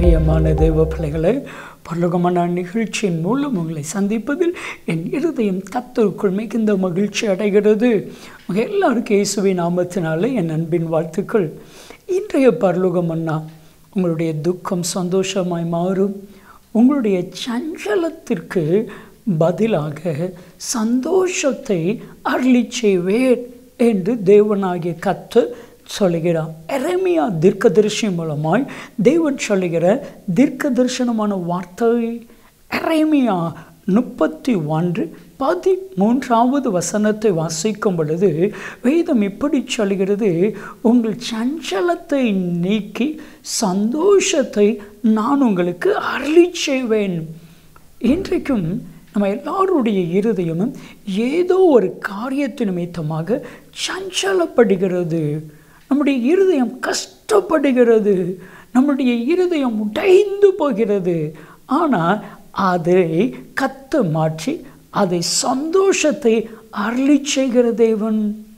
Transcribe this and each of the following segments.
பிரியமான தேவ பிள்ளைகளே பரலோகமான நிகழ்ச்சியின் மூலம் உங்களை சந்திப்பதில் என் இருதயம் கத்தருக்குள் மிகுந்த மகிழ்ச்சி அடைகிறது உங்க எல்லாருக்கும் இயேசுவின் நாமத்தினாலே என் அன்பின் வாழ்த்துக்கள் இன்றைய பரலோகம் அண்ணா உங்களுடைய துக்கம் சந்தோஷமாய் மாறும் உங்களுடைய சஞ்சலத்திற்கு பதிலாக சந்தோஷத்தை அருளி செய்வேன் என்று தேவனாகிய கத்து சொல்லுகிறான் எரேமியா தீர்க்க தரிசனம் மூலமாய் தேவன் சொல்லுகிற தீர்க்க தரிசனமான வார்த்தை எரேமியா முப்பத்தி ஒன்று பதிமூன்றாவது வசனத்தை வாசிக்கும் பொழுது வேதம் இப்படி சொல்கிறது உங்கள் சஞ்சலத்தை நீக்கி சந்தோஷத்தை நான் உங்களுக்கு அருளி செய்வேன் இன்றைக்கும் நம்ம எல்லாருடைய இருதயமும் ஏதோ ஒரு காரியத்து நிமித்தமாக சஞ்சலப்படுகிறது நம்முடைய இருதயம் கஷ்டப்படுகிறது நம்முடைய இருதயம் உடைந்து போகிறது ஆனால் அதை கத்து மாற்றி அதை சந்தோஷத்தை அருளி செய்கிற தேவன்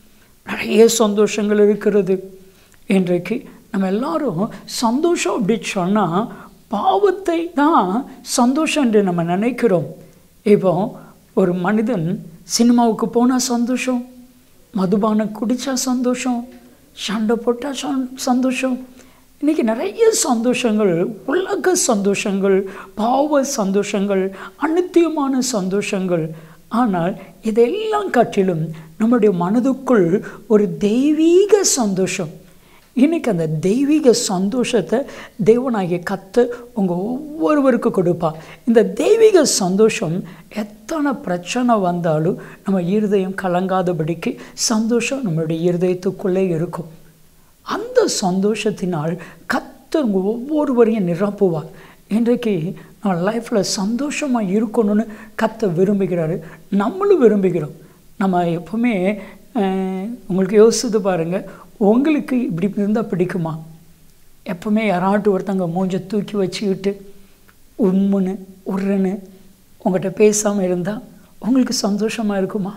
நிறைய சந்தோஷங்கள் இருக்கிறது இன்றைக்கு நம்ம எல்லாரும் சந்தோஷம் அப்படி சொன்னால் பாவத்தை தான் சந்தோஷம் என்று நம்ம நினைக்கிறோம் இப்போ ஒரு மனிதன் சினிமாவுக்கு போனால் சந்தோஷம் மதுபானம் குடித்தா சந்தோஷம் சண்டை போட்டால் சந்தோஷம் இன்றைக்கி நிறைய சந்தோஷங்கள் உலக சந்தோஷங்கள் பாவ சந்தோஷங்கள் அனித்தியமான சந்தோஷங்கள் ஆனால் இதெல்லாம் காட்டிலும் நம்முடைய மனதுக்குள் ஒரு தெய்வீக சந்தோஷம் இன்றைக்கி அந்த தெய்வீக சந்தோஷத்தை தேவனாகிய கத்து உங்கள் ஒவ்வொருவருக்கு கொடுப்பா இந்த தெய்வீக சந்தோஷம் எத்தனை பிரச்சனை வந்தாலும் நம்ம இருதயம் கலங்காதபடிக்கு சந்தோஷம் நம்மளுடைய இருதயத்துக்குள்ளே இருக்கும் அந்த சந்தோஷத்தினால் கத்தர் உங்கள் ஒவ்வொருவரையும் நிரப்புவார் இன்றைக்கு நம்ம லைஃப்பில் சந்தோஷமாக இருக்கணும்னு கத்த விரும்புகிறாரு நம்மளும் விரும்புகிறோம் நம்ம எப்பவுமே உங்களுக்கு யோசித்து பாருங்கள் உங்களுக்கு இப்படி இருந்தால் பிடிக்குமா எப்பவுமே யாராட்டும் ஒருத்தங்க மூஞ்ச தூக்கி வச்சுக்கிட்டு உம்முன்னு உருன்னு உங்கள்கிட்ட பேசாமல் இருந்தால் உங்களுக்கு சந்தோஷமாக இருக்குமா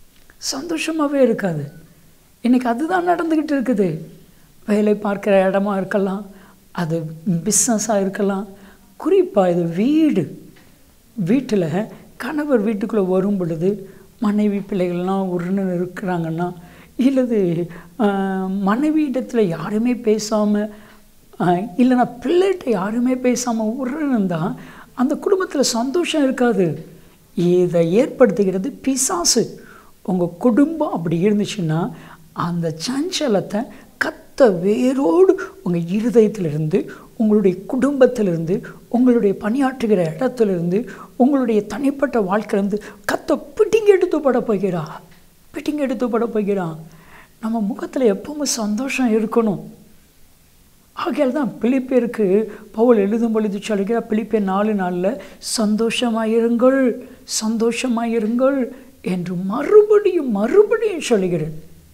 சந்தோஷமாகவே இருக்காது இன்றைக்கி அதுதான் நடந்துக்கிட்டு இருக்குது வேலை பார்க்குற இடமா இருக்கலாம் அது பிஸ்னஸாக இருக்கலாம் குறிப்பாக இது வீடு வீட்டில் கணவர் வீட்டுக்குள்ளே வரும் பொழுது மனைவி பிள்ளைகள்லாம் உருன்னு இருக்கிறாங்கன்னா இல்லது மனைவி இடத்துல யாருமே பேசாமல் இல்லைனா பிள்ளைகிட்ட யாருமே பேசாமல் உருந்தால் அந்த குடும்பத்தில் சந்தோஷம் இருக்காது இதை ஏற்படுத்துகிறது பிசாசு உங்கள் குடும்பம் அப்படி இருந்துச்சுன்னா அந்த சஞ்சலத்தை கத்த வேரோடு உங்கள் இருதயத்திலிருந்து உங்களுடைய குடும்பத்திலிருந்து உங்களுடைய பணியாற்றுகிற இடத்துலேருந்து உங்களுடைய தனிப்பட்ட வாழ்க்கையிலேருந்து கத்த பிட்டிங்க எடுத்து பட போகிறா பிட்டிங்க எடுத்து பட போகிறான் நம்ம முகத்தில் எப்பவும் சந்தோஷம் இருக்கணும் ஆகையால் தான் பிலிப்பேருக்கு பவுல் எழுதும் பொழுது சொல்கிறார் பிலிப்பேர் நாலு நாளில் சந்தோஷமாயிருங்கள் சந்தோஷமாயிருங்கள் என்று மறுபடியும் மறுபடியும் சொல்லுகிறேன்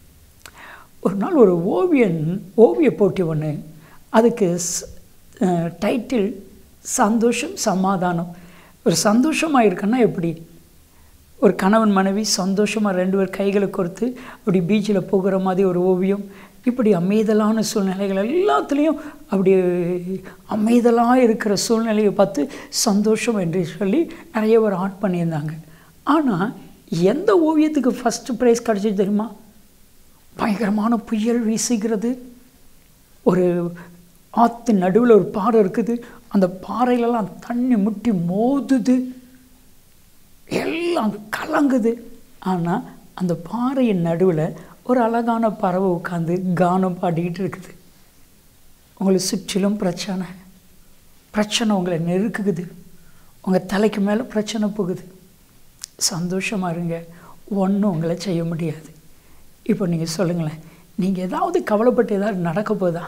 ஒரு நாள் ஒரு ஓவியன் ஓவிய போட்டி ஒன்று அதுக்கு டைட்டில் சந்தோஷம் சமாதானம் ஒரு சந்தோஷமாக இருக்குன்னா எப்படி ஒரு கணவன் மனைவி சந்தோஷமாக ரெண்டு பேர் கைகளை கொடுத்து அப்படி பீச்சில் போகிற மாதிரி ஒரு ஓவியம் இப்படி அமைதலான சூழ்நிலைகள் எல்லாத்துலேயும் அப்படி அமைதலாக இருக்கிற சூழ்நிலையை பார்த்து சந்தோஷம் என்று சொல்லி நிறைய பேர் ஆர்ட் பண்ணியிருந்தாங்க ஆனால் எந்த ஓவியத்துக்கு ஃபஸ்ட்டு ப்ரைஸ் கிடச்சிது தெரியுமா பயங்கரமான புயல் வீசுகிறது ஒரு ஆற்று நடுவில் ஒரு பாறை இருக்குது அந்த பாறையிலலாம் தண்ணி முட்டி மோதுது எல்லாம் கலங்குது ஆனால் அந்த பாறையின் நடுவில் ஒரு அழகான பறவை உட்காந்து கானம் பாடிக்கிட்டு இருக்குது உங்களை சுற்றிலும் பிரச்சனை பிரச்சனை உங்களை நெருக்குது உங்கள் தலைக்கு மேலே பிரச்சனை போகுது சந்தோஷமாக இருங்க ஒன்றும் உங்களை செய்ய முடியாது இப்போ நீங்கள் சொல்லுங்களேன் நீங்கள் ஏதாவது கவலைப்பட்டு ஏதாவது நடக்க போகுதா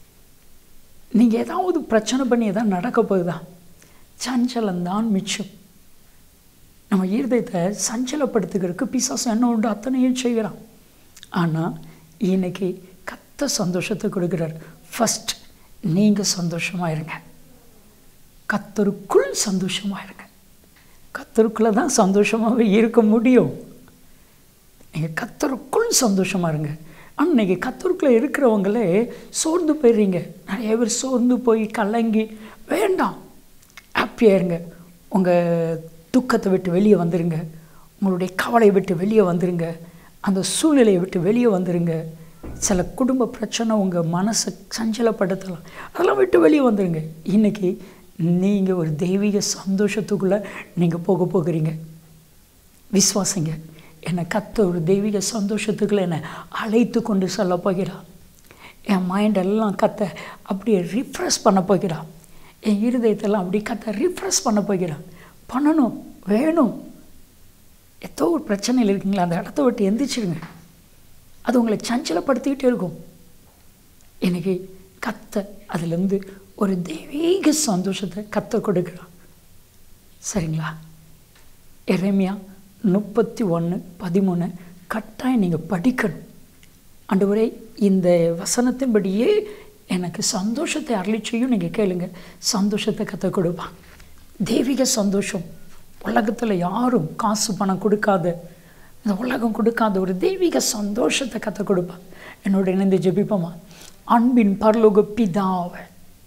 நீங்கள் ஏதாவது பிரச்சனை பண்ணி ஏதாவது நடக்க போகுதா சஞ்சலம்தான் மிச்சம் நம்ம இருதயத்தை சஞ்சலப்படுத்துகிறதுக்கு பிசாசம் என்ன உண்டு அத்தனையும் செய்கிறான் ஆனால் இன்னைக்கு கத்த சந்தோஷத்தை கொடுக்குறார் ஃபஸ்ட் நீங்கள் சந்தோஷமாக இருங்க கத்தருக்குள் சந்தோஷமாக இருங்க கத்தருக்குள்ளே தான் சந்தோஷமாகவே இருக்க முடியும் நீங்கள் கத்தருக்குள் சந்தோஷமாக இருங்க ஆனால் நீங்கள் கத்தருக்குள்ளே இருக்கிறவங்களே சோர்ந்து போயிடுறீங்க நிறைய பேர் சோர்ந்து போய் கலங்கி வேண்டாம் ஹாப்பியாக இருங்க உங்கள் துக்கத்தை விட்டு வெளியே வந்துருங்க உங்களுடைய கவலையை விட்டு வெளியே வந்துருங்க அந்த சூழ்நிலையை விட்டு வெளியே வந்துருங்க சில குடும்ப பிரச்சனை உங்கள் மனசை சஞ்சலப்படுத்தலாம் அதெல்லாம் விட்டு வெளியே வந்துருங்க இன்றைக்கி நீங்கள் ஒரு தெய்வீக சந்தோஷத்துக்குள்ளே நீங்கள் போக போகிறீங்க விசுவாசிங்க என்னை கத்த ஒரு தெய்வீக சந்தோஷத்துக்குள்ள என்னை அழைத்து கொண்டு செல்ல போகிறான் என் மைண்டெல்லாம் கத்த அப்படியே ரிஃப்ரெஷ் பண்ண போகிறான் என் இருதயத்தெல்லாம் அப்படி கத்த ரிஃப்ரெஷ் பண்ண போகிறான் பண்ணணும் வேணும் ஏதோ ஒரு பிரச்சனையில் இருக்கீங்களா அந்த இடத்த விட்டு எந்திரிச்சிருங்க அது உங்களை சஞ்சலப்படுத்திக்கிட்டே இருக்கும் எனக்கு கத்த அதுலேருந்து ஒரு தெய்வீக சந்தோஷத்தை கத்த கொடுக்குறான் சரிங்களா எரேமியா முப்பத்தி ஒன்று பதிமூணு கட்டாயம் நீங்கள் படிக்கணும் ஆண்டவரே இந்த வசனத்தின்படியே எனக்கு சந்தோஷத்தை அருளி செய்யும் நீங்கள் கேளுங்க சந்தோஷத்தை கற்றுக் கொடுப்பான் தெய்வீக சந்தோஷம் உலகத்தில் யாரும் காசு பணம் கொடுக்காத இந்த உலகம் கொடுக்காத ஒரு தெய்வீக சந்தோஷத்தை கற்றுக் கொடுப்பான் என்னோட இணைந்து ஜெபிப்போமா அன்பின் பரலோக பிதாவை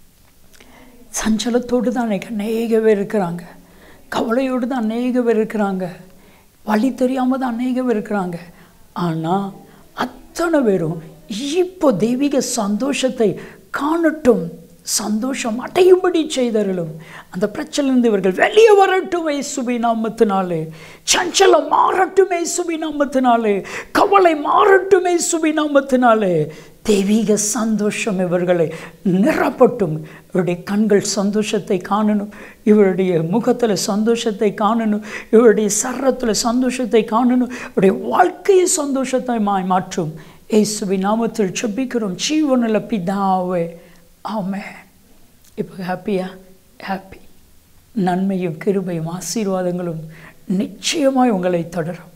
சஞ்சலத்தோடு தான் அன்றைக்கி அநேக பேர் இருக்கிறாங்க கவலையோடு தான் அநேக பேர் இருக்கிறாங்க வழி தெரியாமல் தான் அநேக பேர் இருக்கிறாங்க ஆனால் அத்தனை பேரும் இப்போ தெய்வீக சந்தோஷத்தை காணட்டும் சந்தோஷம் அடையும்படி செய்தருளும் அந்த பிரச்சனையிலிருந்து இவர்கள் வெளியே வரட்டும் சுபி நாமத்தினாலே சஞ்சலம் மாறட்டுமே சுபி நாமத்தினாலே கவலை மாறட்டுமே சுபி நாமத்தினாலே தெய்வீக சந்தோஷம் இவர்களை நிரப்பட்டும் இவருடைய கண்கள் சந்தோஷத்தை காணணும் இவருடைய முகத்தில் சந்தோஷத்தை காணணும் இவருடைய சரத்தில் சந்தோஷத்தை காணணும் இவருடைய வாழ்க்கையை சந்தோஷத்தை மா- மாற்றும் ஏசுவி நாமத்தில் செபிக்கிறோம் ஜீவனில் பிதாவே ஆமே இப்போ ஹாப்பியா ஹாப்பி நன்மையும் கிருபையும் ஆசீர்வாதங்களும் நிச்சயமாய் உங்களை தொடரும்